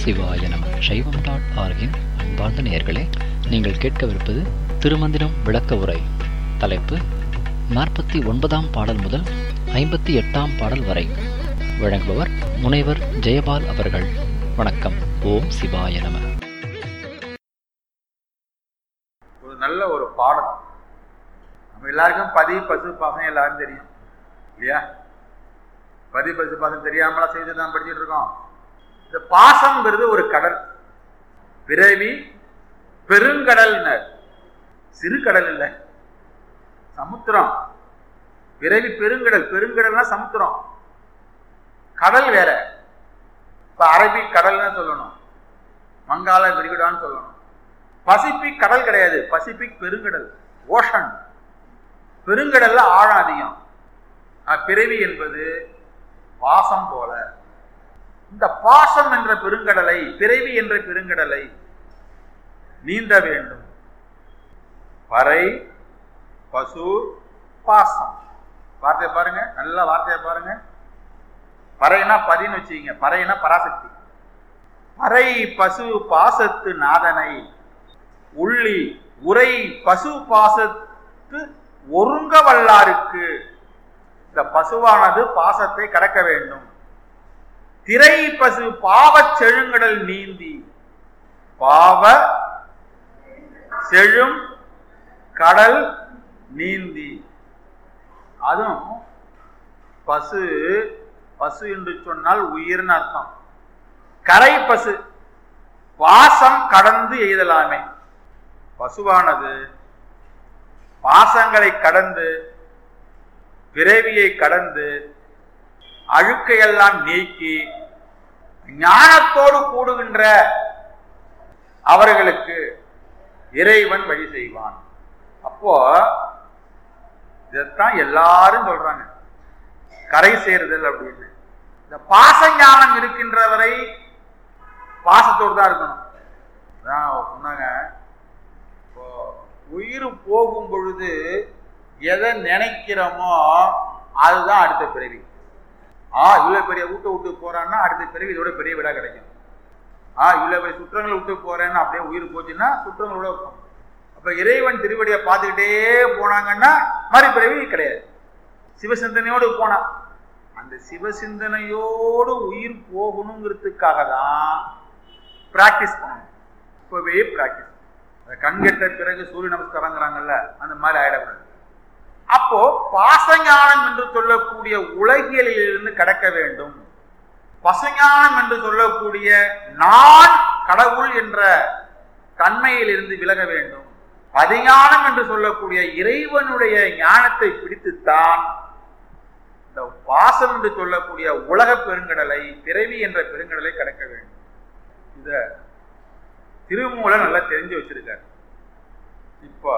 சிவாய நம சைவம் டாட் ஆர்கின் அன்பார்ந்த நேயர்களே நீங்கள் கேட்கவிருப்பது திருமந்திரம் விளக்க உரை தலைப்பு நாற்பத்தி ஒன்பதாம் பாடல் முதல் ஐம்பத்தி எட்டாம் பாடல் வரை வழங்குபவர் முனைவர் ஜெயபால் அவர்கள் வணக்கம் ஓம் சிவாய நம ஒரு நல்ல ஒரு பாடம் நம்ம எல்லாருக்கும் பதி பசு பாசம் எல்லாரும் தெரியும் இல்லையா பதி பசு பாசம் தெரியாமலாம் செய்து தான் படிச்சுட்டு இருக்கோம் இந்த பாசம்ங்கிறது ஒரு கடல் பிறவி பெருங்கடல்னர் சிறு கடல் இல்லை சமுத்திரம் பிறவி பெருங்கடல் பெருங்கடல்னா சமுத்திரம் கடல் வேற இப்ப அரபிக் கடல்னு சொல்லணும் வங்காள விரிகுடான்னு சொல்லணும் பசிபிக் கடல் கிடையாது பசிபிக் பெருங்கடல் ஓஷன் பெருங்கடல்ல ஆழம் அதிகம் அஹ் பிறவி என்பது பாசம் போல இந்த பாசம் என்ற பெருங்கடலை பிறவி என்ற பெருங்கடலை நீந்த வேண்டும் பறை பசு பாசம் வார்த்தையை பாருங்க நல்ல வார்த்தையை பாருங்க பறைனா பதின்னு வச்சுக்கீங்க பறைனா பராசக்தி பறை பசு பாசத்து நாதனை உள்ளி உரை பசு பாசத்து ஒருங்க வல்லாருக்கு இந்த பசுவானது பாசத்தை கடக்க வேண்டும் திரை பசு பாவச் செழுங்கடல் நீந்தி பாவ செழும் கடல் நீந்தி அதுவும் பசு பசு என்று சொன்னால் உயிர்னு அர்த்தம் கரை பசு பாசம் கடந்து எய்தலாமே பசுவானது பாசங்களை கடந்து பிறவியை கடந்து அழுக்கையெல்லாம் நீக்கி ஞானத்தோடு கூடுகின்ற அவர்களுக்கு இறைவன் வழி செய்வான் அப்போ இதைத்தான் எல்லாரும் சொல்றாங்க கரை சேருதல் அப்படின்னு இந்த பாச ஞானம் இருக்கின்றவரை பாசத்தோடு தான் இருக்கணும் அதான் சொன்னாங்க இப்போ உயிர் போகும் பொழுது எதை நினைக்கிறோமோ அதுதான் அடுத்த பிறவி ஆ இவ்வளவு பெரிய வீட்டை விட்டு போறான்னா அடுத்த பிறவி இதோட பெரிய விடா கிடைக்கும் ஆ இவ்வளவு பெரிய சுற்றங்களை விட்டு போறேன்னு அப்படியே உயிர் போச்சுன்னா சுற்றங்களோட இருக்கும் அப்ப இறைவன் திருவடியை பார்த்துக்கிட்டே போனாங்கன்னா மறுபிறவி கிடையாது சிவசிந்தனையோடு போனான் அந்த சிவசிந்தனையோடு உயிர் போகணுங்கிறதுக்காக தான் பிராக்டிஸ் பண்ணணும் இப்பவே பிராக்டிஸ் கண் கெட்ட பிறகு சூரிய நமஸ்காரங்கிறாங்கல்ல அந்த மாதிரி ஆயிடக்கூடாது அப்போ பாசஞானம் என்று சொல்லக்கூடிய உலகியலில் இருந்து கடக்க வேண்டும் பசஞானம் என்று சொல்லக்கூடிய நான் கடவுள் என்ற தன்மையில் இருந்து விலக வேண்டும் பதிஞானம் என்று சொல்லக்கூடிய இறைவனுடைய ஞானத்தை பிடித்துத்தான் இந்த பாசம் என்று சொல்லக்கூடிய உலக பெருங்கடலை பிறவி என்ற பெருங்கடலை கடக்க வேண்டும் இத திருமூல நல்லா தெரிஞ்சு வச்சிருக்காரு இப்போ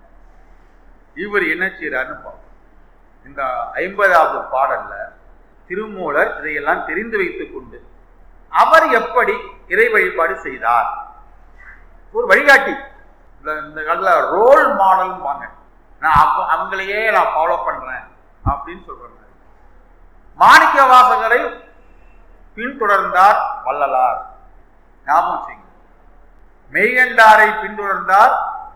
இவர் என்ன செய்யறாருன்னு பார்ப்போம் இந்த ஐம்பதாவது பாடல்ல திருமூலர் இதையெல்லாம் தெரிந்து வைத்துக் கொண்டு அவர் எப்படி இறை வழிபாடு செய்தார் ஒரு வழிகாட்டி இந்த காலத்துல ரோல் மாடல் வாங்க நான் அப்ப அவங்களையே நான் ஃபாலோ பண்றேன் அப்படின்னு சொல்றேன் மாணிக்க வாசகரை பின்தொடர்ந்தார் வள்ளலார் ஞாபகம் செய்யுங்க மெய்கண்டாரை பின்தொடர்ந்தார்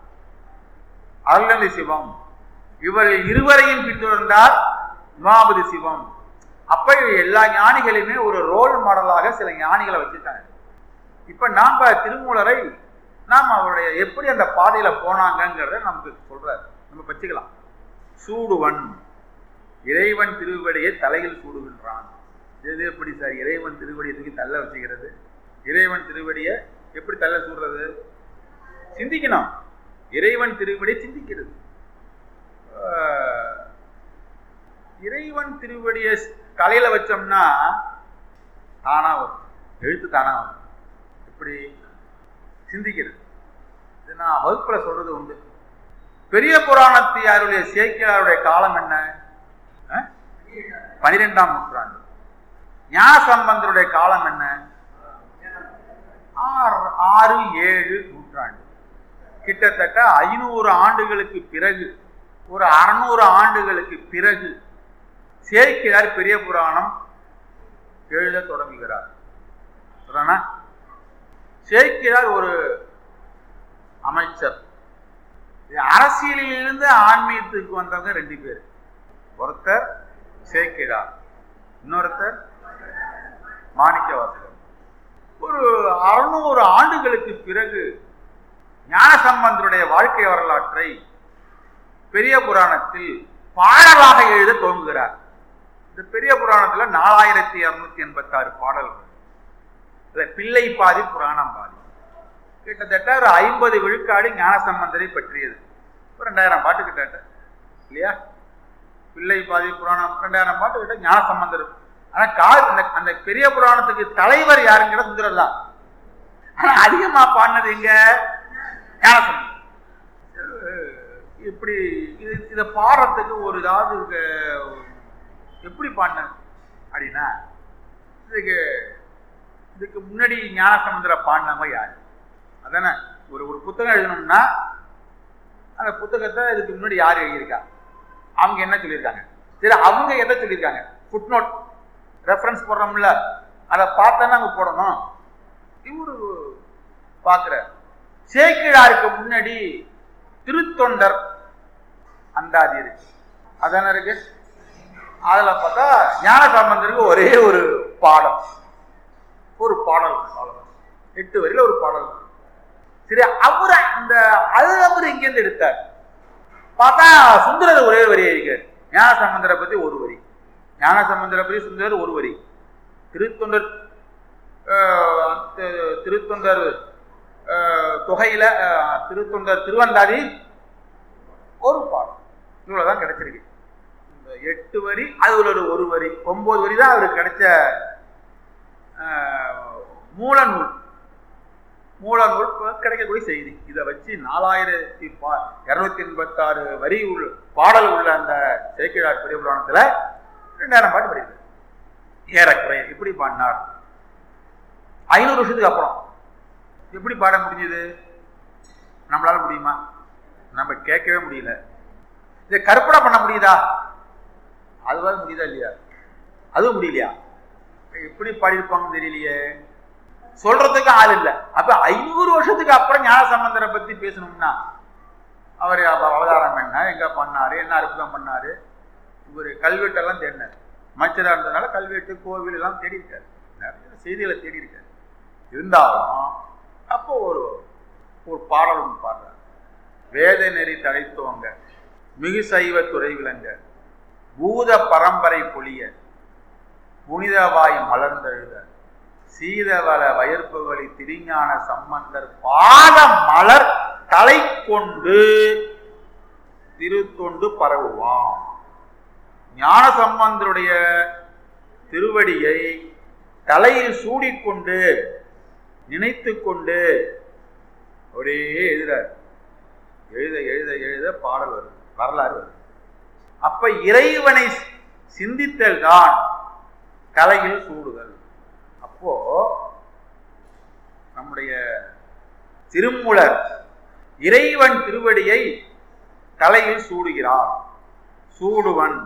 அருளந்தி சிவம் இவர் இருவரையும் பின்தொடர்ந்தார் உமாபதி சிவம் அப்ப எல்லா ஞானிகளுமே ஒரு ரோல் மாடலாக சில ஞானிகளை வச்சுட்டாங்க இப்ப நாம திருமூலரை நாம் அவருடைய எப்படி அந்த பாதையில போனாங்கிறத நமக்கு சொல்றாரு நம்ம வச்சுக்கலாம் சூடுவன் இறைவன் திருவடியை தலையில் சூடுகின்றான் இது எப்படி சார் இறைவன் திருவடியை தூக்கி தள்ள வச்சுக்கிறது இறைவன் திருவடியை எப்படி தள்ள சூடுறது சிந்திக்கணும் இறைவன் திருவடியை சிந்திக்கிறது இறைவன் திருவடியை தலையில வச்சோம்னா தானா வரும் எழுத்து தானா வரும் எப்படி சிந்திக்கிறது இது நான் வகுப்புல சொல்றது உண்டு பெரிய புராணத்தியாருடைய சேக்கியாருடைய காலம் என்ன பனிரெண்டாம் நூற்றாண்டு ஞான சம்பந்தருடைய காலம் என்ன ஆறு ஏழு நூற்றாண்டு கிட்டத்தட்ட ஐநூறு ஆண்டுகளுக்கு பிறகு ஒரு அறுநூறு ஆண்டுகளுக்கு பிறகு சேக்கிழார் பெரிய புராணம் எழுத தொடங்குகிறார் சொல்றானா சேக்கிழார் ஒரு அமைச்சர் இது அரசியலிலிருந்து ஆன்மீகத்துக்கு வந்தவங்க ரெண்டு பேர் ஒருத்தர் சேக்கிழார் இன்னொருத்தர் மாணிக்க வாசகர் ஒரு அறுநூறு ஆண்டுகளுக்கு பிறகு ஞானசம்பந்தருடைய வாழ்க்கை வரலாற்றை பெரிய புராணத்தில் பாடலாக எழுத துவங்குகிறார் இந்த பெரிய புராணத்துல நாலாயிரத்தி இருநூத்தி எண்பத்தி ஆறு பாடல்கள் இதுல பிள்ளை பாதி புராணம் பாதி கிட்டத்தட்ட ஒரு ஐம்பது விழுக்காடு ஞானசம்பந்தரை பற்றியது ஒரு ரெண்டாயிரம் பாட்டு கிட்ட இல்லையா பிள்ளை பாதி புராணம் ரெண்டாயிரம் பாட்டு கிட்ட ஞானசம்பந்தர் ஆனா கா அந்த அந்த பெரிய புராணத்துக்கு தலைவர் யாருங்கிற சுந்தரர் தான் ஆனா அதிகமா பாடினது எங்க ஞானசம்பந்தர் இப்படி இது இதை பாடுறதுக்கு ஒரு ஏதாவது இருக்கு- எப்படி பாடின அப்படின்னா இதுக்கு இதுக்கு முன்னாடி ஞானசமுத்திர பாடினவங்க யாரு அதானே ஒரு ஒரு புத்தகம் எழுதணும்னா அந்த புத்தகத்தை இதுக்கு முன்னாடி யார் எழுதியிருக்கா அவங்க என்ன சொல்லியிருக்காங்க சரி அவங்க எதை சொல்லியிருக்காங்க ஃபுட் நோட் ரெஃபரன்ஸ் போடுறோம்ல அதை பார்த்தானே அங்கே போடணும் இவரு பார்க்குற சேக்கிழாருக்கு முன்னாடி திருத்தொண்டர் அந்தாதி இருக்கு அதானே இருக்கு அதுல பார்த்தா ஞான சம்பந்தருக்கு ஒரே ஒரு பாடம் ஒரு பாடல் இருக்கு, அவ்வளவுதான். எட்டு வரியில ஒரு பாடல் இருக்கு. சரி அவர் அந்த அது அவர் இங்கேருந்து எடுத்தார் பார்த்தா சுந்தரர் ஒரே வரி இருக்கு ஞான சம்பந்தரை பத்தி ஒரு வரி ஞான சம்பந்தரை பத்தி சுந்தரர் ஒரு வரி திருத்தொண்டர் ஆஹ், தி- திருத்தொண்டர் ஆஹ், தொகையில ஆஹ், திருத்தொண்டர் திருவந்தாதி ஒரு பாடம் இவ்வளவுதான் கிடைச்சிருக்கு இந்த எட்டு வரி அதுல ஒரு ஒரு வரி ஒன்பது வரி தான் அவருக்கு கிடைச்ச ஆஹ், மூல நூல் மூல நூல் இப்ப கிடைக்கக்கூடிய செய்தி இதை வச்சு நாலாயிரத்தி பா இருநூத்தி எண்பத்தாறு வரி உள்ள பாடல் உள்ள அந்த சேக்கிழார் பெரிய புராணத்துல ரெண்டாயிரம் பாட்டு படிக்கிறது ஏறக்குறைய இப்படி பாடினார் ஐநூறு வருஷத்துக்கு அப்புறம் எப்படி பாட முடிஞ்சது நம்மளால முடியுமா நம்ம கேட்கவே முடியல இதை கற்பனை பண்ண முடியுதா அதுவாது முடியுதா இல்லையா அதுவும் முடியலையா எப்படி பாடியிருப்பாங்கன்னு தெரியலையே சொல்றதுக்கு ஆள் இல்லை அப்ப ஐநூறு வருஷத்துக்கு அப்புறம் ஞான சம்பந்தரை பத்தி பேசணும்னா அவர் அப்ப அவதாரம் என்ன எங்க பண்ணாரு என்ன அற்புதம் பண்ணாரு இவர் கல்வெட்டெல்லாம் தேடினார் அமைச்சராக இருந்ததுனால கல்வெட்டு கோவில் எல்லாம் தேடி இருக்காரு நிறைய செய்திகளை தேடி இருக்காரு இருந்தாலும் அப்போ ஒரு ஒரு பாடல் ஒன்று பாடுறார் வேத நெறி தழைத்துவங்க மிகு சைவ துறை விளங்க பூத பரம்பரை பொழிய புனிதவாய் மலர்ந்தெழுத சீதவள வயற்புகளி திருஞான சம்பந்தர் பாத மலர் தலை கொண்டு திருத்தொண்டு பரவுவான் ஞான சம்பந்தருடைய திருவடியை தலையில் சூடிக்கொண்டு நினைத்து கொண்டு அப்படியே எழுதுறார் எழுத எழுத எழுத பாடல் வருது வரலாறு வருது அப்ப இறைவனை சிந்தித்தல் தான் தலையில் சூடுதல் அப்போ நம்முடைய திருமுலர் இறைவன் திருவடியை தலையில் சூடுகிறார் சூடுவன்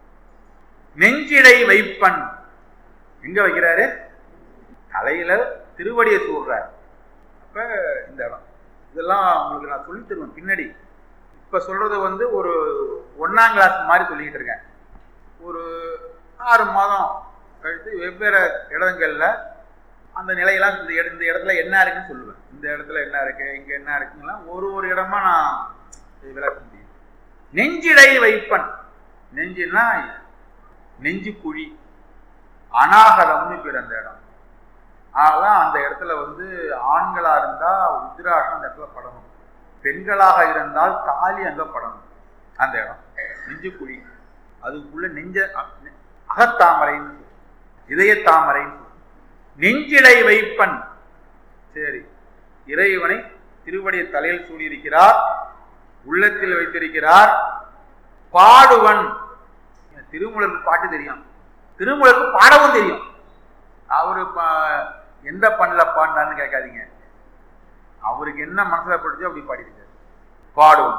நெஞ்சிடை வைப்பன் எங்க வைக்கிறாரு தலையில திருவடியை சூடுறார் அப்ப இந்த இடம் இதெல்லாம் உங்களுக்கு நான் சொல்லி தருவேன் பின்னாடி இப்ப சொல்றது வந்து ஒரு ஒன்னாம் கிளாஸ் மாதிரி சொல்லிக்கிட்டு இருக்கேன் ஒரு ஆறு மாதம் கழித்து வெவ்வேறு இடங்கள்ல அந்த நிலையெல்லாம் இந்த இட- இந்த இடத்துல என்ன இருக்குன்னு சொல்லுவேன் இந்த இடத்துல என்ன இருக்கு இங்க என்ன இருக்குங்களா ஒரு ஒரு இடமா நான் இது விளக்க முடியும் நெஞ்சிடை வைப்பன் நெஞ்சுன்னா நெஞ்சு குழி அநாகரம்னு பேர் அந்த இடம் அதான் அந்த இடத்துல வந்து ஆண்களா இருந்தா உத்திராஷம் அந்த இடத்துல படணும் பெண்களாக இருந்தால் தாலி அங்க படணும் அந்த இடம் நெஞ்சு குழி அதுக்குள்ள நெஞ்ச அ- நெ- அகத்தாமரைன்னு சொல்லுவோம். இதயத்தாமரைன்னு சொல்லுவோம். நெஞ்சிலை வைப்பன் சரி இறைவனை திருவடியை தலையில் சூடியிருக்கிறார் உள்ளத்தில் வைத்திருக்கிறார் பாடுவன் திருமுலருக்கு பாட்டு தெரியும் திருமுலருக்கு பாடவும் தெரியும் அவரு பா- எந்த பண்ணல பாடினார்னு கேட்காதீங்க அவருக்கு என்ன மனசுல படுச்சோ அப்படி பாடியிருக்காரு பாடுவன்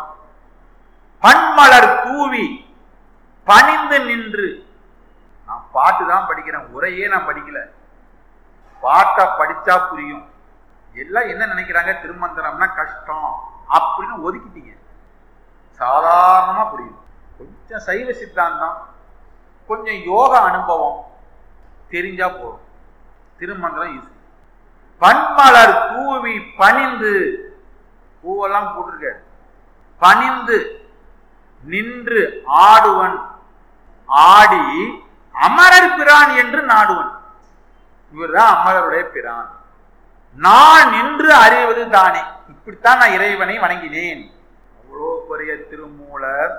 பன்மலர் தூவி பணிந்து நின்று நான் பாட்டு தான் படிக்கிறேன் உரையே நான் படிக்கல பாட்டை படிச்சா புரியும் எல்லாம் என்ன நினைக்கிறாங்க திருமந்திரம்னா கஷ்டம் அப்படின்னு ஒதுக்கிட்டீங்க சாதாரணமா புரியும் கொஞ்சம் சைவ சித்தாந்தம் கொஞ்சம் யோக அனுபவம் தெரிஞ்சா போதும் திருமந்திரம் ஈஸி பன்மலர் தூவி பணிந்து பூவெல்லாம் போட்டிருக்க பணிந்து நின்று ஆடுவன் ஆடி அமரர் பிரான் என்று நாடுவன் இவர்தான் அமரருடைய பிரான் நான் நின்று அறிவது தானே இப்படித்தான் நான் இறைவனை வணங்கினேன் அவ்வளோ பெரிய திருமூலர்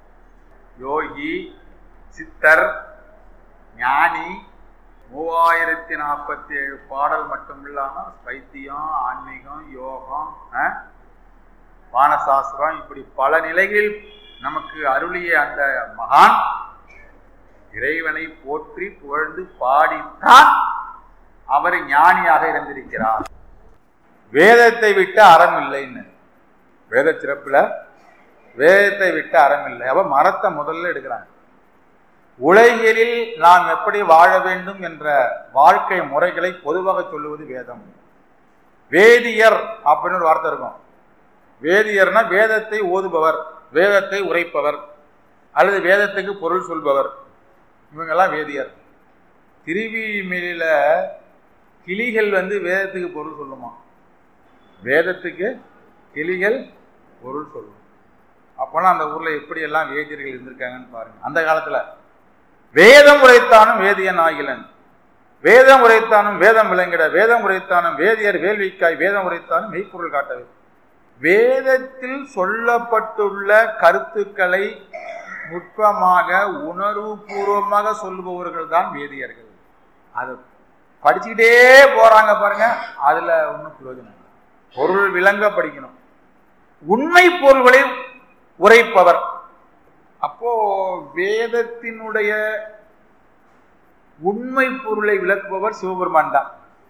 யோகி சித்தர் ஞானி மூவாயிரத்தி நாற்பத்தி ஏழு பாடல் மட்டும் இல்லாம வைத்தியம் ஆன்மீகம் யோகம் அஹ், வானசாஸ்திரம் இப்படி பல நிலைகளில் நமக்கு அருளிய அந்த மகான் இறைவனை போற்றி புகழ்ந்து பாடித்தான் அவர் ஞானியாக இருந்திருக்கிறார் வேதத்தை விட்டு அறம் இல்லைன்னு வேத சிறப்புல வேதத்தை விட்டு அறம் இல்லை அவ மரத்தை முதல்ல எடுக்கிறாங்க உலகியலில் நாம் எப்படி வாழ வேண்டும் என்ற வாழ்க்கை முறைகளை பொதுவாக சொல்லுவது வேதம் வேதியர் அப்படின்னு ஒரு வார்த்தை இருக்கும் வேதியர்னா வேதத்தை ஓதுபவர் வேதத்தை உரைப்பவர் அல்லது வேதத்துக்கு பொருள் சொல்பவர் இவங்கெல்லாம் வேதியர் திருவிமிழில கிளிகள் வந்து வேதத்துக்கு பொருள் சொல்லுமா வேதத்துக்கு கிளிகள் பொருள் சொல்லும் அப்போலாம் அந்த ஊர்ல எப்படியெல்லாம் வேதியர்கள் இருந்திருக்காங்கன்னு பாருங்க அந்த காலத்துல வேதம் உரைத்தானும் வேதியன் ஆகிலன் வேதம் உரைத்தானும் வேதம் விளங்கிட வேதம் உரைத்தானும் வேதியர் வேள்விக்காய் வேதம் உரைத்தானும் மெய்ப்பொருள் காட்டவே வேதத்தில் சொல்லப்பட்டுள்ள கருத்துக்களை நுட்பமாக உணர்வு பூர்வமாக சொல்லுபவர்கள் தான் வேதியர்கள் அது படிச்சுக்கிட்டே போறாங்க பாருங்க அதுல ஒன்றும் பிரயோஜனம் இல்லை. பொருள் விளங்க படிக்கணும் உண்மை பொருள்களை உரைப்பவர் அப்போ வேதத்தினுடைய உண்மை பொருளை விளக்குபவர் சிவபெருமான் தான்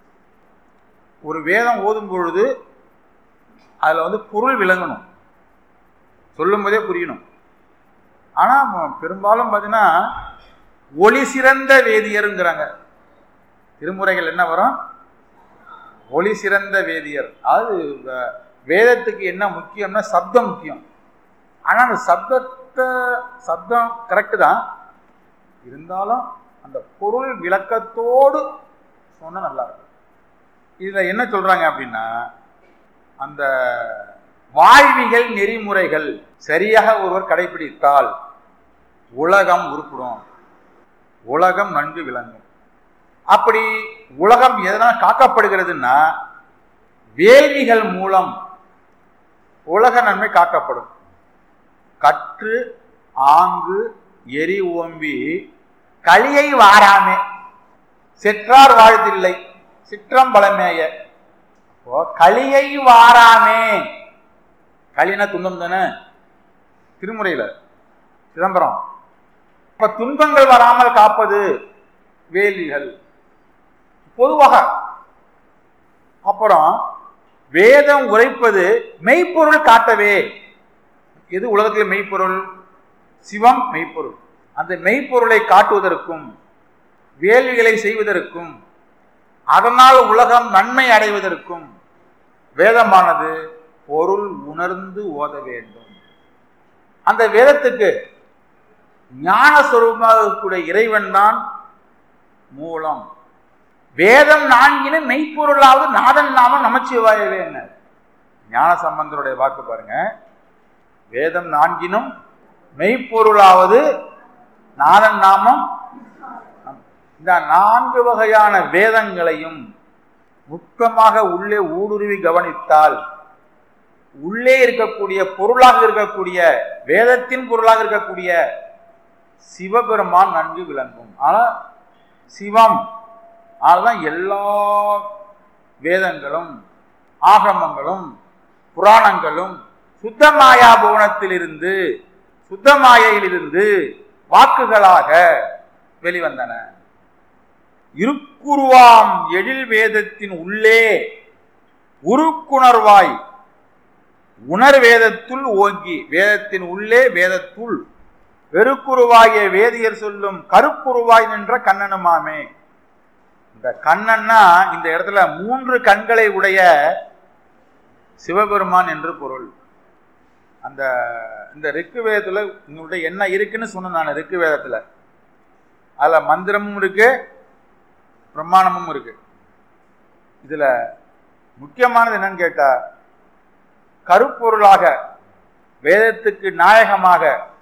ஒரு வேதம் ஓதும் பொழுது அதுல வந்து பொருள் விளங்கணும் சொல்லும் போதே புரியணும் ஆனா ம- பெரும்பாலும் பார்த்தீங்கன்னா ஒளி சிறந்த வேதியருங்கிறாங்க திருமுறைகள் என்ன வரும் ஒளி சிறந்த வேதியர் அதாவது வ- வேதத்துக்கு என்ன முக்கியம்னா சப்தம் முக்கியம் ஆனா அந்த சப்தத்தை சப்தம் கரெக்டு தான் இருந்தாலும் அந்த பொருள் விளக்கத்தோடு சொன்னா நல்லா இருக்கும் இதுல என்ன சொல்றாங்க அப்படின்னா அந்த வாழ்விகள் நெறிமுறைகள் சரியாக ஒருவர் கடைபிடித்தால் உலகம் உருப்பிடும் உலகம் நன்கு விளங்கும் அப்படி உலகம் எதனால் காக்கப்படுகிறதுன்னா வேள்விகள் மூலம் உலக நன்மை காக்கப்படும் கற்று ஆங்கு எரி ஓம்பி களியை வாராமே செற்றார் வாழ்த்தில்லை சிற்றம்பலமேய அப்போ களியை வாராமே களினா துன்பம் தானே திருமுறையில சிதம்பரம் இப்ப துன்பங்கள் வராமல் காப்பது வேலிகள் பொதுவாக அப்புறம் வேதம் உரைப்பது மெய்ப்பொருள் காட்டவே எது உலகத்தில் மெய்ப்பொருள் சிவம் மெய்ப்பொருள் அந்த மெய்ப்பொருளை காட்டுவதற்கும் வேள்விகளை செய்வதற்கும் அதனால் உலகம் நன்மை அடைவதற்கும் வேதமானது பொருள் உணர்ந்து ஓத வேண்டும் அந்த வேதத்துக்கு ஞான சொரூபமாக இருக்கக்கூடிய இறைவன் தான் மூலம் வேதம் நான்கின மெய்ப்பொருளாவது நாதன் நாமம் நமச்சிவாயவே என்ன ஞான சம்பந்தருடைய வாக்கு பாருங்க வேதம் நான்கினும் மெய்ப்பொருளாவது நாதன் நாமம் இந்த நான்கு வகையான வேதங்களையும் நுட்பமாக உள்ளே ஊடுருவி கவனித்தால் உள்ளே இருக்கக்கூடிய பொருளாக இருக்கக்கூடிய வேதத்தின் பொருளாக இருக்கக்கூடிய சிவபெருமான் நன்கு விளங்கும் ஆனா சிவம் அதனால்தான் எல்லா வேதங்களும் ஆகமங்களும் புராணங்களும் சுத்தமாயா புவனத்திலிருந்து சுத்தமாயையிலிருந்து வாக்குகளாக வெளிவந்தன இருக்குருவாம் எழில் வேதத்தின் உள்ளே உருக்குணர்வாய் உணர் வேதத்துள் ஓங்கி வேதத்தின் உள்ளே வேதத்துள் வெறுக்குருவாகிய வேதியர் சொல்லும் கருக்குருவாய் நின்ற கண்ணனுமாமே இந்த இந்த கண்ணன்னா இந்த இடத்துல மூன்று கண்களை உடைய சிவபெருமான் என்று பொருள் அந்த இந்த ரிக்கு வேதத்துல உங்களுடைய என்ன இருக்குன்னு சொன்னேன் நான் ரிக்கு வேதத்துல அதுல மந்திரமும் இருக்கு பிரமாணமும் இருக்கு இதுல முக்கியமானது என்னன்னு கேட்டா கருப்பொருளாக வேதத்துக்கு நாயகமாக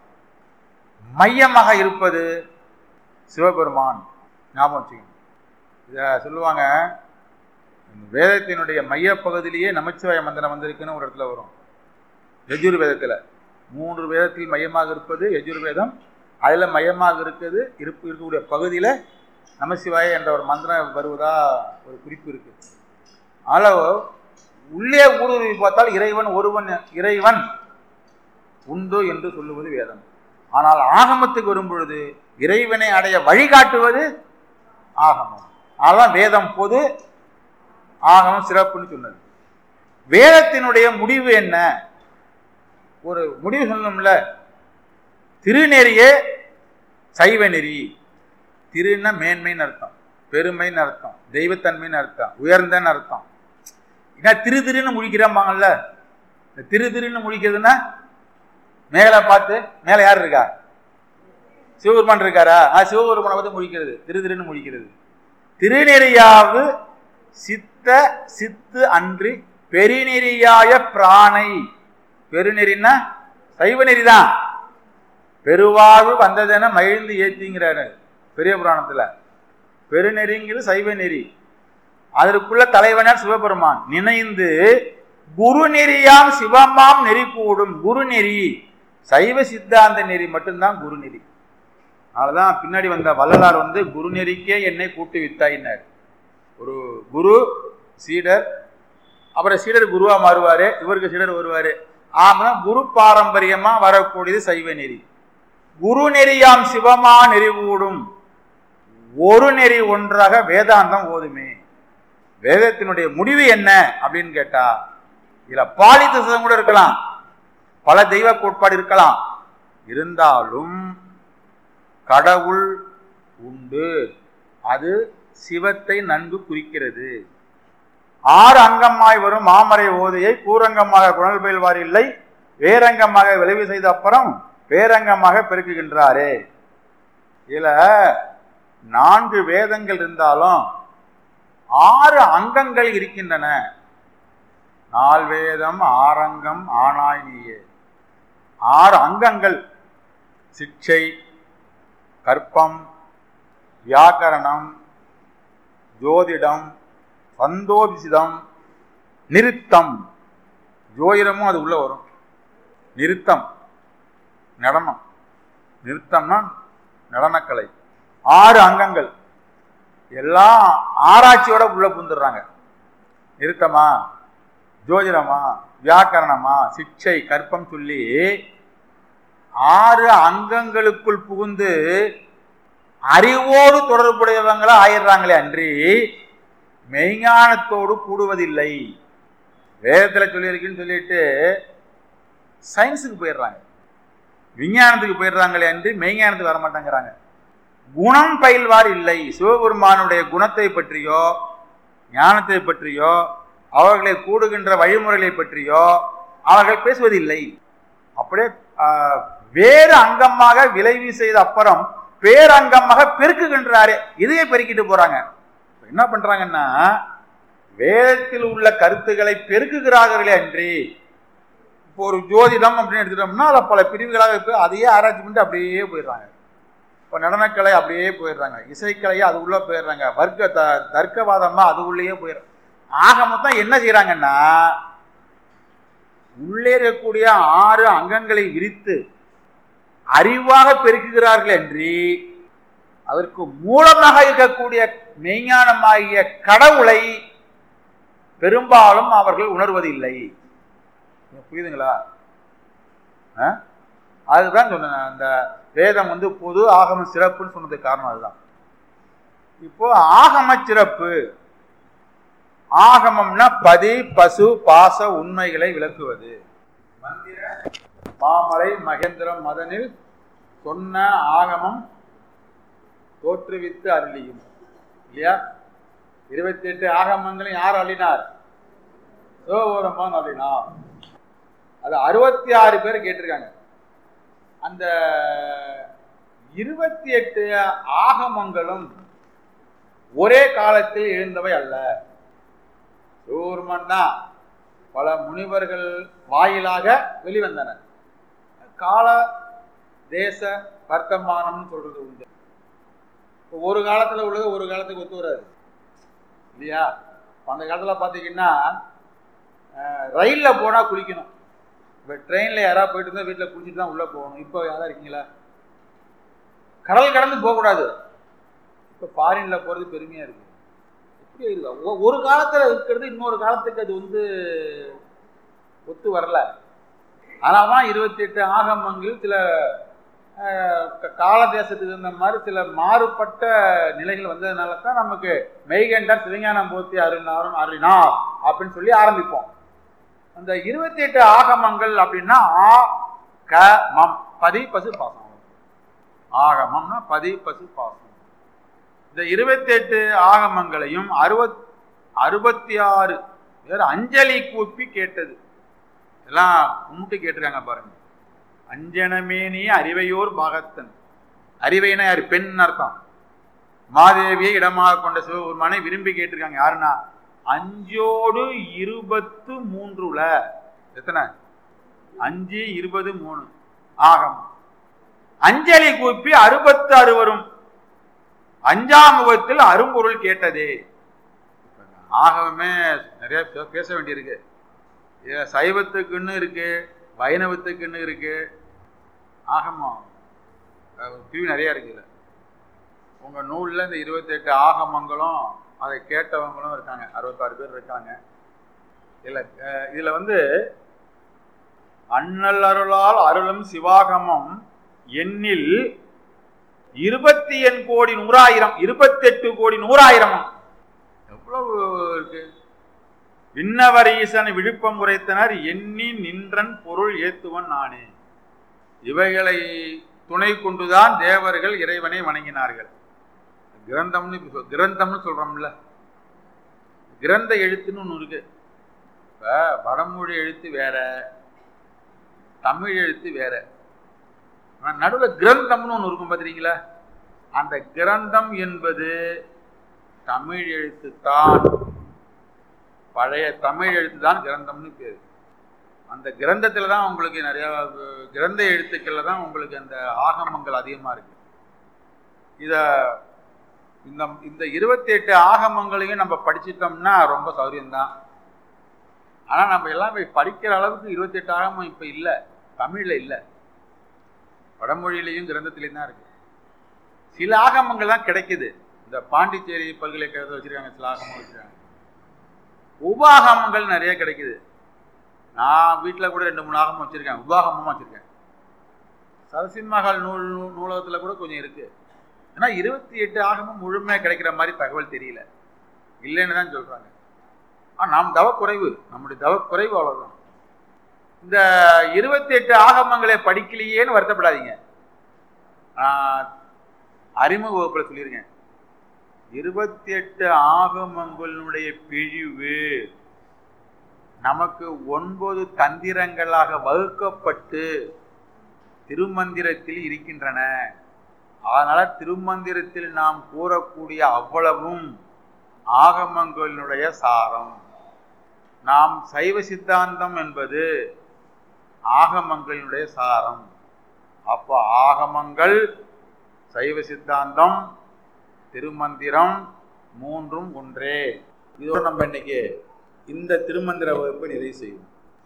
மையமாக இருப்பது சிவபெருமான் ஞாபகம் வச்சுக்கணும் இதை சொல்லுவாங்க இந்த வேதத்தினுடைய மையப்பகுதியிலேயே நமச்சிவாய மந்திரம் வந்திருக்குன்னு ஒரு இடத்துல வரும் யஜுர் வேதத்தில் மூன்று வேதத்தில் மையமாக இருப்பது யஜுர் வேதம் அதில் மையமாக இருக்குது இருப்பு இருக்கக்கூடிய பகுதியில் நமசிவாய என்ற ஒரு மந்திரம் வருவதா ஒரு குறிப்பு இருக்கு அதில் உள்ளே ஊடுருவி பார்த்தால் இறைவன் ஒருவன் இறைவன் உண்டு என்று சொல்லுவது வேதம் ஆனால் ஆகமத்துக்கு வரும்பொழுது இறைவனை அடைய வழிகாட்டுவது ஆகமம் அதான் வேதம் பொது ஆகமம் சிறப்புன்னு சொன்னது வேதத்தினுடைய முடிவு என்ன ஒரு முடிவு சொல்லணும்ல திருநெறியே சைவ நெறி திருன்னா மேன்மைன்னு அர்த்தம் பெருமைன்னு அர்த்தம் தெய்வத்தன்மைன்னு அர்த்தம் உயர்ந்தன்னு அர்த்தம் ஏன்னா திரு திருன்னு முழிக்கிறம்பாங்கல்ல இந்த திரு திருன்னு முழிக்கிறதுன்னா மேலே பார்த்து மேலே யார் இருக்கா சிவபெருமான் இருக்காரா ஆ சிவபெருமானை பார்த்து முழிக்கிறது திரு திருன்னு முழிக்கிறது திருநெறியாவது சித்த சித்து அன்றி பெருநெறியாய பிராணை பெருநெறின்னா சைவ நெறிதான் பெருவாழ்வு வந்ததென மகிழ்ந்து ஏத்திங்கிறாரு பெரிய புராணத்துல பெருநெறிங்கிறது சைவ நெறி அதற்குள்ள தலைவனார் சிவபெருமான் நினைந்து குரு நெறியாம் சிவமாம் நெறி கூடும் குரு நெறி சைவ சித்தாந்த நெறி மட்டும்தான் குரு நெறி அதனாலதான் பின்னாடி வந்த வள்ளலார் வந்து குரு நெறிக்கே என்னை கூட்டு வித்தாயினார் ஒரு குரு சீடர் அப்புறம் சீடர் குருவா மாறுவாரு இவருக்கு சீடர் வருவாரு ஆமா குரு பாரம்பரியமா வரக்கூடியது சைவ நெறி குரு நெறியாம் சிவமா நெறி கூடும் ஒரு நெறி ஒன்றாக வேதாந்தம் ஓதுமே வேதத்தினுடைய முடிவு என்ன அப்படின்னு கேட்டா இதுல பாலி தசம் கூட இருக்கலாம் பல தெய்வ கோட்பாடு இருக்கலாம் இருந்தாலும் கடவுள் உண்டு அது சிவத்தை நன்கு குறிக்கிறது ஆறு அங்கமாய் வரும் மாமரை ஓதையை கூரங்கமாக குணல் பயில்வார் இல்லை வேரங்கமாக விளைவு செய்த அப்புறம் பேரங்கமாக பெருக்குகின்றாரே இதுல நான்கு வேதங்கள் இருந்தாலும் ஆறு அங்கங்கள் இருக்கின்றன நால்வேதம் ஆரங்கம் ஆனாய் நீயே ஆறு அங்கங்கள் சிக்ஷை கற்பம் வியாக்கரணம் ஜோதிடம் சந்தோபிசிதம் நிறுத்தம் ஜோதிடமும் அது உள்ள வரும் நிறுத்தம் நடனம் நிறுத்தம்னா நடனக்கலை ஆறு அங்கங்கள் எல்லாம் ஆராய்ச்சியோட உள்ள புந்துடுறாங்க நிறுத்தமா ஜோதிடமா வியாக்கரணமா சிக்ஷை கற்பம் சொல்லி ஆறு அங்கங்களுக்குள் புகுந்து அறிவோடு தொடர்புடையவங்களா ஆயிடுறாங்களே அன்றி மெய்ஞானத்தோடு கூடுவதில்லை வேதத்தில் சொல்லியிருக்குன்னு சொல்லிட்டு சயின்ஸுக்கு போயிடுறாங்க விஞ்ஞானத்துக்கு போயிடுறாங்களே அன்றி மெய்ஞானத்துக்கு வர மாட்டேங்கிறாங்க குணம் பயில்வார் இல்லை சிவபெருமானுடைய குணத்தை பற்றியோ ஞானத்தை பற்றியோ அவர்களை கூடுகின்ற வழிமுறைகளை பற்றியோ அவர்கள் பேசுவதில்லை அப்படியே ஆஹ், வேறு அங்கமாக விளைவு செய்த அப்புறம் பேரங்கமாக பெருக்குகின்றாரே இதையே பெருக்கிட்டு போறாங்க இப்ப என்ன பண்றாங்கன்னா வேதத்தில் உள்ள கருத்துக்களை பெருக்குகிறார்களே அன்றி இப்போ ஒரு ஜோதிடம் அப்படின்னு எடுத்துட்டோம்னா அதை பல பிரிவுகளாக இருக்கு அதையே ஆராய்ச்சி பண்ணிட்டு அப்படியே போயிடுறாங்க இப்போ நடனக்கலை அப்படியே போயிடுறாங்க இசைக்கலையே அது உள்ள போயிடுறாங்க வர்க்க த தர்க்கவாதமா அது உள்ளேயே போயிடுறாங்க ஆக மொத்தம் என்ன செய்யறாங்கன்னா உள்ளே இருக்கக்கூடிய ஆறு அங்கங்களை விரித்து அறிவாக பெருக்குகிறார்கள் என்று அதற்கு மூலமாக இருக்கக்கூடிய மெய்ஞானமாகிய கடவுளை பெரும்பாலும் அவர்கள் உணர்வதில்லை புரியுதுங்களா ஆ? அதுதான் சொன்னேன் அந்த வேதம் வந்து பொது ஆகம சிறப்புன்னு சொன்னதுக்கு காரணம் அதுதான் இப்போ ஆகம சிறப்பு ஆகமம்னா பதி பசு பாச உண்மைகளை விளக்குவது மந்திர மாமலை மகேந்திரம் மதனில் சொன்ன ஆகமம் தோற்றுவித்து அருளியும் இல்லையா இருபத்தி எட்டு ஆகமங்களையும் யார் அள்ளினார் சிவபெருமான் அள்ளினார் அது அறுபத்தி ஆறு பேர் கேட்டிருக்காங்க அந்த இருபத்தி எட்டு ஆகமங்களும் ஒரே காலத்தில் எழுந்தவை அல்ல சிவபெருமான் தான் பல முனிவர்கள் வாயிலாக வெளிவந்தன கால தேச வர்த்தமானம்னு சொல்றது உண்டு இப்போ ஒரு காலத்துல உள்ளது ஒரு காலத்துக்கு ஒத்து வராது இல்லையா இப்ப அந்த காலத்துல பாத்தீங்கன்னா அஹ், ரயில்ல போனா குளிக்கணும் இப்போ ட்ரெயின்ல யாராவது போயிட்டு இருந்தா வீட்டில் குளிச்சுட்டு தான் உள்ள போகணும் இப்போ யாரா இருக்கீங்களா கடல் கடந்து போகக்கூடாது இப்போ ஃபாரின்ல போறது பெருமையா இருக்கு எப்படி இருக்கு ஒ- ஒரு காலத்துல இருக்கிறது இன்னொரு காலத்துக்கு அது வந்து ஒத்து வரல அதனால தான் இருபத்தி எட்டு ஆகமங்கள் சில அஹ், க- கால தேசத்துக்கு இருந்த மாதிரி சில மாறுபட்ட நிலைகள் வந்ததுனால தான் நமக்கு மெய்கண்டார் சிவஞானம் போத்தி அருணாரும் அருணார் அப்படின்னு சொல்லி ஆரம்பிப்போம் அந்த இருபத்தி எட்டு ஆகமங்கள் அப்படின்னா ஆ க மம் பதி பசு பாசம் ஆகமம்னா பதி பசு பாசம் இந்த இருபத்தி எட்டு ஆகமங்களையும் அறுபத் அறுபத்தி ஆறு பேர் அஞ்சலி கூப்பி கேட்டது எல்லாம் கும்பிட்டு கேட்டிருக்காங்க பாருங்க அஞ்சனமேனி அறிவையோர் பாகத்தன் அறிவைனா யார் பெண் அர்த்தம் மாதேவியை இடமாக கொண்ட சிவபெருமானை விரும்பி கேட்டிருக்காங்க யாருன்னா அஞ்சோடு இருபத்து மூன்றுல எத்தனை அஞ்சு இருபது மூணு ஆகம் அஞ்சலி கூப்பி அறுபத்து அறுவரும் அஞ்சாம் முகத்தில் அரும்பொருள் கேட்டதே ஆகவே நிறைய பே- பேச வேண்டியிருக்கு இதுல சைவத்துக்குன்னு இருக்கு வைணவத்துக்குன்னு இருக்கு ஆகமா அஹ் பிரிவு நிறைய இருக்கு இதுல உங்க நூல்ல இந்த இருபத்தெட்டு ஆகமங்களும் அதை கேட்டவங்களும் இருக்காங்க அறுபத்தாறு பேர் இருக்காங்க இல்ல அஹ் இதுல வந்து அண்ணல் அருளால் அருளும் சிவாகமம் எண்ணில் இருபத்தி எண் கோடி நூறாயிரம் இருபத்தெட்டு கோடி நூறாயிரம் எவ்வளவு இருக்கு விண்ணவர் ஈசன் விழுப்பம் உரைத்தனர் எண்ணி நின்றன் பொருள் ஏத்துவன் நானே இவைகளை துணை கொண்டுதான் தேவர்கள் இறைவனை வணங்கினார்கள் கிரந்தம்னு இப்ப சொல்- கிரந்தம்னு சொல்றோம்ல கிரந்த எழுத்துன்னு ஒண்ணு இருக்கு இப்ப வடமொழி எழுத்து வேற தமிழ் எழுத்து வேற ஆனா நடுவுல கிரந்தம்னு ஒண்ணு இருக்கும் பாத்தீங்களா அந்த கிரந்தம் என்பது தமிழ் எழுத்து தான் பழைய தமிழ் எழுத்து தான் கிரந்தம்னு பேரு அந்த கிரந்தத்துல தான் உங்களுக்கு நிறைய அஹ், கிரந்த எழுத்துக்கள்ல தான் உங்களுக்கு அந்த ஆகமங்கள் அதிகமா இருக்கு இத இந்த இந்த இருபத்தி எட்டு ஆகமங்களையும் நம்ம படிச்சிட்டோம்னா ரொம்ப சௌரியம்தான் ஆனா நம்ம எல்லாம் போய் படிக்கிற அளவுக்கு இருபத்தி எட்டு ஆகமம் இப்ப இல்ல தமிழ்ல இல்ல வடமொழியிலையும் கிரந்தத்திலையும் தான் இருக்கு சில ஆகமங்கள் தான் கிடைக்குது இந்த பாண்டிச்சேரி பல்கலைக்கழகத்தில் வச்சிருக்காங்க சில ஆகமம் வச்சிருக்காங்க உபாகமங்கள் நிறைய கிடைக்குது நான் வீட்டில் கூட ரெண்டு மூணு ஆகமம் வச்சிருக்கேன் உபாகமமாக வச்சிருக்கேன் சரசிம்மகால் நூல் நூ- நூலகத்துல கூட கொஞ்சம் இருக்கு ஆனா இருபத்தி எட்டு ஆகமும் முழுமையாக கிடைக்கிற மாதிரி தகவல் தெரியல இல்லைன்னு தான் சொல்றாங்க ஆ நாம் தவ குறைவு நம்முடைய தவ குறைவு அவ்வளவுதான் இந்த இருபத்தி எட்டு ஆகமங்களை படிக்கலையேன்னு வருத்தப்படாதீங்க நான் அறிமுக வகுப்புல சொல்லியிருக்கேன் இருபத்தி எட்டு ஆகமங்களுடைய பிழிவு நமக்கு ஒன்பது தந்திரங்களாக வகுக்கப்பட்டு திருமந்திரத்தில் இருக்கின்றன அதனால திருமந்திரத்தில் நாம் கூறக்கூடிய அவ்வளவும் ஆகமங்களினுடைய சாரம் நாம் சைவ சித்தாந்தம் என்பது ஆகமங்களினுடைய சாரம் அப்போ ஆகமங்கள் சைவ சித்தாந்தம் திருமந்திரம் மூன்றும் ஒன்றே இதோடு நம்ம இன்னைக்கு இந்த திருமந்திர வகுப்பை நிறைவு செய்யும்